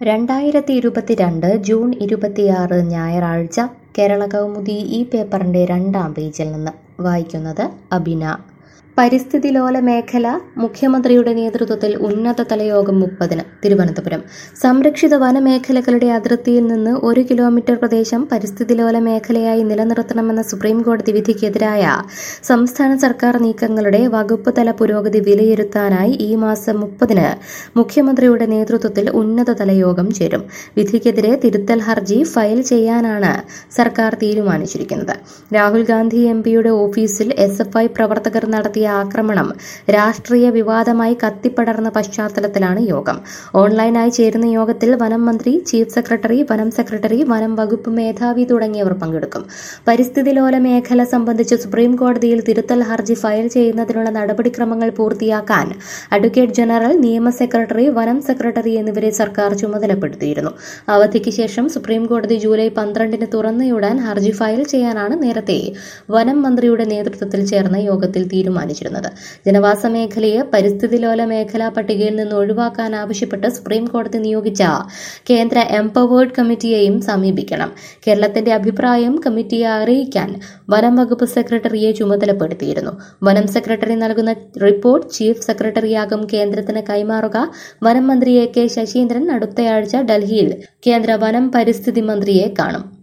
രണ്ടായിരത്തി ഇരുപത്തിരണ്ട് ജൂൺ ഇരുപത്തിയാറ് ഞായറാഴ്ച കേരള കൗമുദി ഈ പേപ്പറിൻ്റെ രണ്ടാം പേജിൽ നിന്ന് വായിക്കുന്നത് അബിന പരിസ്ഥിതി ലോല മേഖല മുഖ്യമന്ത്രിയുടെ നേതൃത്വത്തിൽ ഉന്നതതല യോഗം മുപ്പതിന് തിരുവനന്തപുരം സംരക്ഷിത വനമേഖലകളുടെ അതിർത്തിയിൽ നിന്ന് ഒരു കിലോമീറ്റർ പ്രദേശം പരിസ്ഥിതി ലോല മേഖലയായി നിലനിർത്തണമെന്ന സുപ്രീം കോടതി വിധിക്കെതിരായ സംസ്ഥാന സർക്കാർ നീക്കങ്ങളുടെ വകുപ്പ് തല പുരോഗതി വിലയിരുത്താനായി ഈ മാസം മുപ്പതിന് മുഖ്യമന്ത്രിയുടെ നേതൃത്വത്തിൽ ഉന്നതതല യോഗം ചേരും വിധിക്കെതിരെ തിരുത്തൽ ഹർജി ഫയൽ ചെയ്യാനാണ് സർക്കാർ തീരുമാനിച്ചിരിക്കുന്നത് രാഹുൽ ഗാന്ധി എം പിയുടെ ഓഫീസിൽ എസ് എഫ് ഐ പ്രവർത്തകർ നടത്തിയ ആക്രമണം രാഷ്ട്രീയ വിവാദമായി കത്തിപ്പടർന്ന പശ്ചാത്തലത്തിലാണ് യോഗം ഓൺലൈനായി ചേരുന്ന യോഗത്തിൽ വനം മന്ത്രി ചീഫ് സെക്രട്ടറി വനം സെക്രട്ടറി വനം വകുപ്പ് മേധാവി തുടങ്ങിയവർ പങ്കെടുക്കും പരിസ്ഥിതി ലോല മേഖല സംബന്ധിച്ച് സുപ്രീം കോടതിയിൽ തിരുത്തൽ ഹർജി ഫയൽ ചെയ്യുന്നതിനുള്ള നടപടിക്രമങ്ങൾ പൂർത്തിയാക്കാൻ അഡ്വക്കേറ്റ് ജനറൽ നിയമ സെക്രട്ടറി വനം സെക്രട്ടറി എന്നിവരെ സർക്കാർ ചുമതലപ്പെടുത്തിയിരുന്നു അവധിക്ക് ശേഷം സുപ്രീം കോടതി ജൂലൈ പന്ത്രണ്ടിന് തുറന്നയുടാൻ ഹർജി ഫയൽ ചെയ്യാനാണ് നേരത്തെ വനം മന്ത്രിയുടെ നേതൃത്വത്തിൽ ചേർന്ന യോഗത്തിൽ തീരുമാനിച്ചിരുന്നത് ജനവാസ മേഖലയെ പരിസ്ഥിതി ലോല മേഖലാ പട്ടികയിൽ നിന്ന് ഒഴിവാക്കാൻ ആവശ്യപ്പെട്ട് സുപ്രീം കോടതി നിയോഗിച്ച കേന്ദ്ര എംപവേർഡ് കമ്മിറ്റിയെയും സമീപിക്കണം കേരളത്തിന്റെ അഭിപ്രായം കമ്മിറ്റിയെ അറിയിക്കാൻ വനം വകുപ്പ് സെക്രട്ടറിയെ ചുമതലപ്പെടുത്തിയിരുന്നു വനം സെക്രട്ടറി നൽകുന്ന റിപ്പോർട്ട് ചീഫ് സെക്രട്ടറിയാകും കേന്ദ്രത്തിന് കൈമാറുക വനം മന്ത്രി എ കെ ശശീന്ദ്രൻ അടുത്തയാഴ്ച ഡൽഹിയിൽ കേന്ദ്ര വനം പരിസ്ഥിതി മന്ത്രിയെ കാണും